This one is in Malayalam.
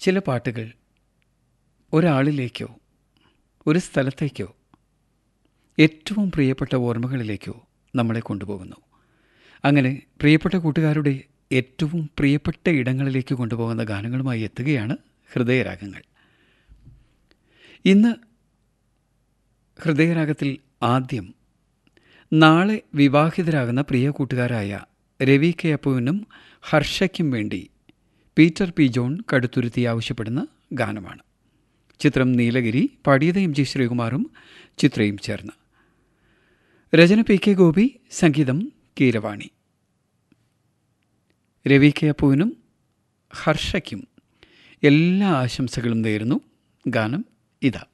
ചില പാട്ടുകൾ ഒരാളിലേക്കോ ഒരു സ്ഥലത്തേക്കോ ഏറ്റവും പ്രിയപ്പെട്ട ഓർമ്മകളിലേക്കോ നമ്മളെ കൊണ്ടുപോകുന്നു അങ്ങനെ പ്രിയപ്പെട്ട കൂട്ടുകാരുടെ ഏറ്റവും പ്രിയപ്പെട്ട ഇടങ്ങളിലേക്ക് കൊണ്ടുപോകുന്ന ഗാനങ്ങളുമായി എത്തുകയാണ് ഹൃദയരാഗങ്ങൾ ഇന്ന് ഹൃദയരാഗത്തിൽ ആദ്യം നാളെ വിവാഹിതരാകുന്ന പ്രിയ കൂട്ടുകാരായ രവി കെ അപ്പുവിനും ഹർഷയ്ക്കും വേണ്ടി പീറ്റർ പി ജോൺ കടുത്തുരുത്തി ആവശ്യപ്പെടുന്ന ഗാനമാണ് ചിത്രം നീലഗിരി പാടിയത് എം ജി ശ്രീകുമാറും ചിത്രയും ചേർന്ന് രചന പി കെ ഗോപി സംഗീതം കീരവാണി രവി കെ അപ്പുവിനും ഹർഷയ്ക്കും എല്ലാ ആശംസകളും നേരുന്നു ഗാനം ഇതാ